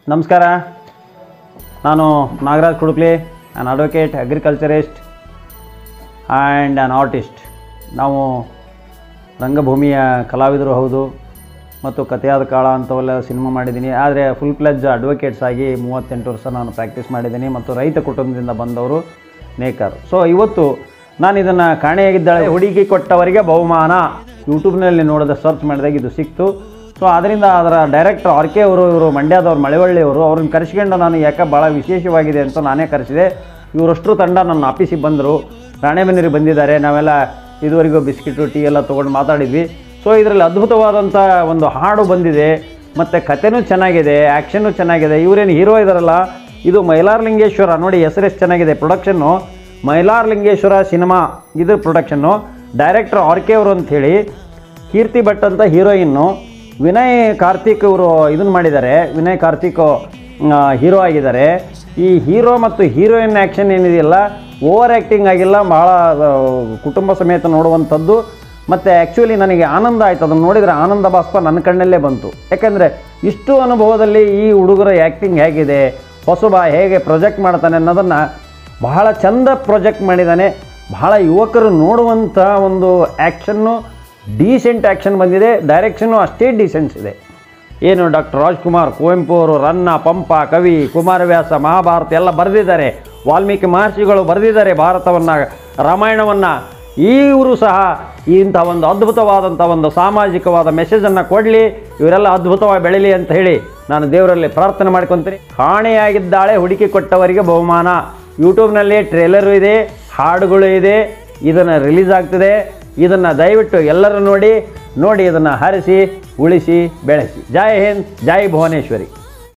ನಮಸ್ಕಾರ ನಾನು Nagaraj Kudukli an advocate agriculturist and an artist ನಾವು ರಂಗಭೂಮಿಯ ಕಲಾವಿದರು ಹೌದು ಮತ್ತು ಕಥೆಯಾದ ಕಾಳ ಅಂಥವೆಲ್ಲ ಸಿನಿಮಾ ಮಾಡಿದ್ದೀನಿ ಆದರೆ ಫುಲ್ ಪ್ಲೆಜ್ ಅಡ್ವೊಕೇಟ್ಸ್ ಆಗಿ ಮೂವತ್ತೆಂಟು ವರ್ಷ ನಾನು ಪ್ರಾಕ್ಟೀಸ್ ಮಾಡಿದ್ದೀನಿ ಮತ್ತು ರೈತ ಕುಟುಂಬದಿಂದ ಬಂದವರು ನೇಕಾರು ಸೊ ಇವತ್ತು ನಾನು ಇದನ್ನು ಕಾಣೆಯಾಗಿದ್ದಾಳೆ ಹುಡುಗಿ ಕೊಟ್ಟವರಿಗೆ ಬಹುಮಾನ ಯೂಟ್ಯೂಬ್ನಲ್ಲಿ ನೋಡಿದ ಸರ್ಚ್ ಮಾಡಿದಾಗ ಇದು ಸಿಕ್ತು ಸೊ ಅದರಿಂದ ಅದರ ಡೈರೆಕ್ಟರ್ ಆರ್ ಕೆ ಅವರು ಇವರು ಮಂಡ್ಯದವ್ರು ಮಳವಳ್ಳಿಯವರು ಅವ್ರನ್ನ ಕರೆಸ್ಕೊಂಡು ನಾನು ಯಾಕೆ ಭಾಳ ವಿಶೇಷವಾಗಿದೆ ಅಂತ ನಾನೇ ಕರೆಸಿದೆ ಇವರಷ್ಟರು ತಂಡ ನನ್ನ ಆಫೀಸಿಗೆ ಬಂದರು ರಾಣೆಬೆನ್ನೂರಿಗೆ ಬಂದಿದ್ದಾರೆ ನಾವೆಲ್ಲ ಇದುವರೆಗೂ ಬಿಸ್ಕಿಟು ಟೀ ಎಲ್ಲ ತೊಗೊಂಡು ಮಾತಾಡಿದ್ವಿ ಸೊ ಇದರಲ್ಲಿ ಅದ್ಭುತವಾದಂಥ ಒಂದು ಹಾಡು ಬಂದಿದೆ ಮತ್ತು ಕಥೆನೂ ಚೆನ್ನಾಗಿದೆ ಆ್ಯಕ್ಷನ್ನು ಚೆನ್ನಾಗಿದೆ ಇವರೇನು ಹೀರೋ ಇದಾರಲ್ಲ ಇದು ಮೈಲಾರಲಿಂಗೇಶ್ವರ ನೋಡಿ ಹೆಸರು ಎಷ್ಟು ಚೆನ್ನಾಗಿದೆ ಪ್ರೊಡಕ್ಷನ್ನು ಮೈಲಾರಲಿಂಗೇಶ್ವರ ಸಿನಿಮಾ ಇದು ಪ್ರೊಡಕ್ಷನ್ನು ಡೈರೆಕ್ಟರ್ ಆರ್ ಕೆ ಅವರು ಅಂಥೇಳಿ ಕೀರ್ತಿ ಭಟ್ ಅಂತ ಹೀರೋಯಿನ್ನು ವಿನಯ್ ಕಾರ್ತಿಕ್ ಇವರು ಇದನ್ನು ಮಾಡಿದ್ದಾರೆ ವಿನಯ್ ಕಾರ್ತಿಕ್ ಹೀರೋ ಆಗಿದ್ದಾರೆ ಈ ಹೀರೋ ಮತ್ತು ಹೀರೋಯಿನ್ ಆ್ಯಕ್ಷನ್ ಏನಿದೆಯಲ್ಲ ಓವರ್ ಆ್ಯಕ್ಟಿಂಗ್ ಆಗಿಲ್ಲ ಭಾಳ ಆ, ಕುಟುಂಬ ಸಮೇತ ನೋಡುವಂಥದ್ದು ಮತ್ತು ಆ್ಯಕ್ಚುಲಿ ನನಗೆ ಆನಂದ ಆಯ್ತು ಅದನ್ನು ನೋಡಿದರೆ ಆನಂದ ಬಾಷ್ಪ ನನ್ನ ಕಣ್ಣಲ್ಲೇ ಬಂತು ಯಾಕೆಂದರೆ ಇಷ್ಟು ಅನುಭವದಲ್ಲಿ ಈ ಹುಡುಗರ ಆ್ಯಕ್ಟಿಂಗ್ ಹೇಗಿದೆ ಹೊಸಬ ಹೇಗೆ ಪ್ರೊಜೆಕ್ಟ್ ಮಾಡ್ತಾನೆ ಅನ್ನೋದನ್ನು ಬಹಳ ಚಂದ ಪ್ರೊಜೆಕ್ಟ್ ಮಾಡಿದ್ದಾನೆ ಬಹಳ ಯುವಕರು ನೋಡುವಂಥ ಒಂದು ಆ್ಯಕ್ಷನ್ನು ಡೀಸೆಂಟ್ ಆ್ಯಕ್ಷನ್ ಬಂದಿದೆ ಡೈರೆಕ್ಷನ್ನು ಅಷ್ಟೇ ಡೀಸೆಂಟ್ಸ್ ಇದೆ ಏನು ಡಾಕ್ಟರ್ ರಾಜ್ಕುಮಾರ್ ಕುವೆಂಪು ಅವರು ರನ್ನ ಪಂಪ ಕವಿ ಕುಮಾರವ್ಯಾಸ ಮಹಾಭಾರತ ಎಲ್ಲ ಬರೆದಿದ್ದಾರೆ ವಾಲ್ಮೀಕಿ ಮಹರ್ಷಿಗಳು ಬರೆದಿದ್ದಾರೆ ಭಾರತವನ್ನು ರಾಮಾಯಣವನ್ನು ಇವರು ಸಹ ಇಂಥ ಒಂದು ಅದ್ಭುತವಾದಂಥ ಒಂದು ಸಾಮಾಜಿಕವಾದ ಮೆಸೇಜನ್ನು ಕೊಡಲಿ ಇವರೆಲ್ಲ ಅದ್ಭುತವಾಗಿ ಬೆಳೀಲಿ ಅಂತ ಹೇಳಿ ನಾನು ದೇವರಲ್ಲಿ ಪ್ರಾರ್ಥನೆ ಮಾಡ್ಕೊತೀನಿ ಕಾಣೆಯಾಗಿದ್ದಾಳೆ ಹುಡುಕಿ ಕೊಟ್ಟವರಿಗೆ ಬಹುಮಾನ ಯೂಟ್ಯೂಬ್ನಲ್ಲಿ ಟ್ರೇಲರು ಇದೆ ಹಾಡುಗಳು ಇದೆ ಇದನ್ನು ರಿಲೀಸ್ ಆಗ್ತಿದೆ ಇದನ್ನು ದಯವಿಟ್ಟು ಎಲ್ಲರೂ ನೋಡಿ ನೋಡಿ ಇದನ್ನು ಹರಿಸಿ ಉಳಿಸಿ ಬೆಳೆಸಿ ಜೈ ಹಿಂದ್ ಜೈ ಭುವನೇಶ್ವರಿ